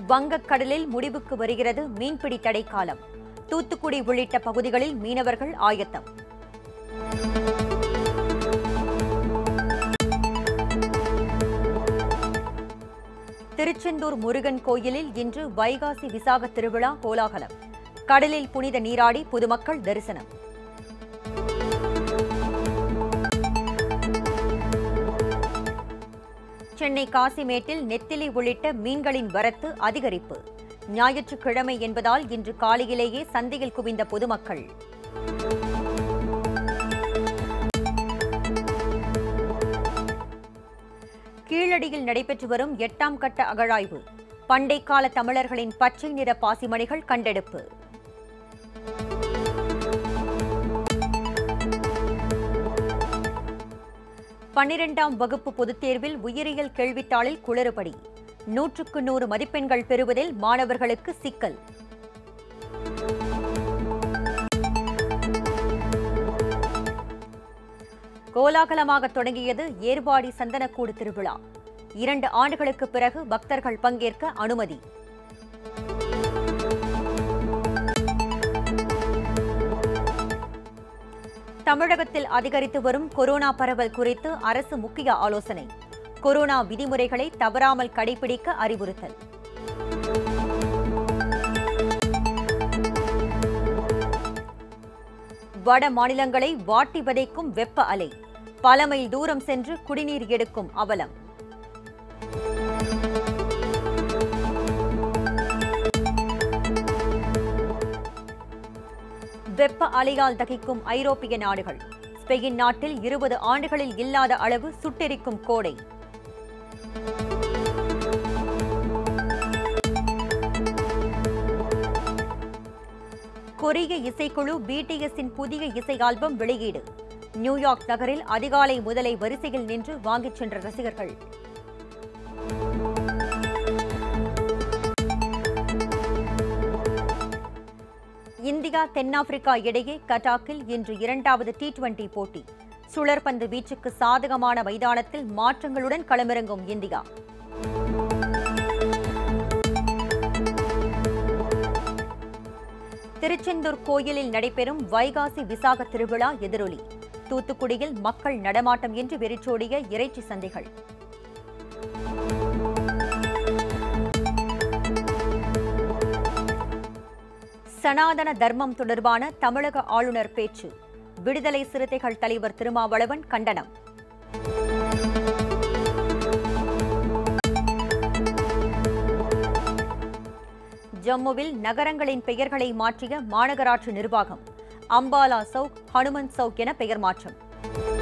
வங்கக்கடலில் முடிவுக்கு வருகிறது மீன்பிடி தடைக்காலம் தூத்துக்குடி உள்ளிட்ட பகுதிகளில் மீனவர்கள் ஆயத்தம் திருச்செந்தூர் முருகன் கோயிலில் இன்று வைகாசி விசாக திருவிழா கோலாகலம் கடலில் புனித நீராடி பொதுமக்கள் தரிசனம் சென்னை காசிமேட்டில் நெத்திலி உள்ளிட்ட மீன்களின் வரத்து அதிகரிப்பு ஞாயிற்றுக்கிழமை என்பதால் இன்று காலையிலேயே சந்தையில் குவிந்த பொதுமக்கள் கீழடியில் நடைபெற்று வரும் எட்டாம் கட்ட அகழாய்வு பண்டைக்கால தமிழர்களின் பச்சை நிற பாசிமணிகள் கண்டெடுப்பு பன்னிரெண்டாம் வகுப்பு பொதுத் தேர்வில் உயிரியல் கேள்வித்தாளில் குளறுபடி நூற்றுக்கு நூறு மதிப்பெண்கள் பெறுவதில் மாணவர்களுக்கு சிக்கல் கோலாகலமாக தொடங்கியது ஏர்வாடி சந்தனக்கூடு திருவிழா இரண்டு ஆண்டுகளுக்கு பிறகு பக்தர்கள் பங்கேற்க அனுமதி தமிழகத்தில் அதிகரித்து வரும் கொரோனா பரவல் குறித்து அரசு முக்கிய ஆலோசனை கொரோனா விதிமுறைகளை தவறாமல் கடைபிடிக்க அறிவுறுத்தல் வட மாநிலங்களை வாட்டி வதைக்கும் வெப்ப அலை பல மைல் தூரம் சென்று குடிநீர் எடுக்கும் அவலம் வெப்ப அலையால் தகிக்கும் ஐரோப்பிய நாடுகள் ஸ்பெயின் நாட்டில் இருபது ஆண்டுகளில் இல்லாத அளவு சுட்டெரிக்கும் கோடை கொரிய இசைக்குழு பிடிஎஸ்ஸின் புதிய இசை ஆல்பம் வெளியீடு நியூயார்க் நகரில் அதிகாலை முதலை வரிசையில் நின்று வாங்கிச் சென்ற ரசிகர்கள் இந்தியா தென்னாப்பிரிக்கா இடையே கட்டாக்கில் இன்று இரண்டாவது டி டுவெண்டி போட்டி சுழற்பந்து வீச்சுக்கு சாதகமான மைதானத்தில் மாற்றங்களுடன் களமிறங்கும் இந்தியா திருச்செந்தூர் கோயிலில் நடைபெறும் வைகாசி விசாக திருவிழா எதிரொலி தூத்துக்குடியில் மக்கள் நடமாட்டம் என்று வெறிச்சோடிய இறைச்சி சந்தைகள் சனாதன தர்மம் தொடர்பான தமிழக ஆளுநர் பேச்சு விடுதலை சிறுத்தைகள் தலைவர் திருமாவளவன் கண்டனம் ஜம்முவில் நகரங்களின் பெயர்களை மாற்றிய மாநகராட்சி நிர்வாகம் அம்பாலா சவுக் ஹனுமன் சவுக் என பெயர் மாற்றம்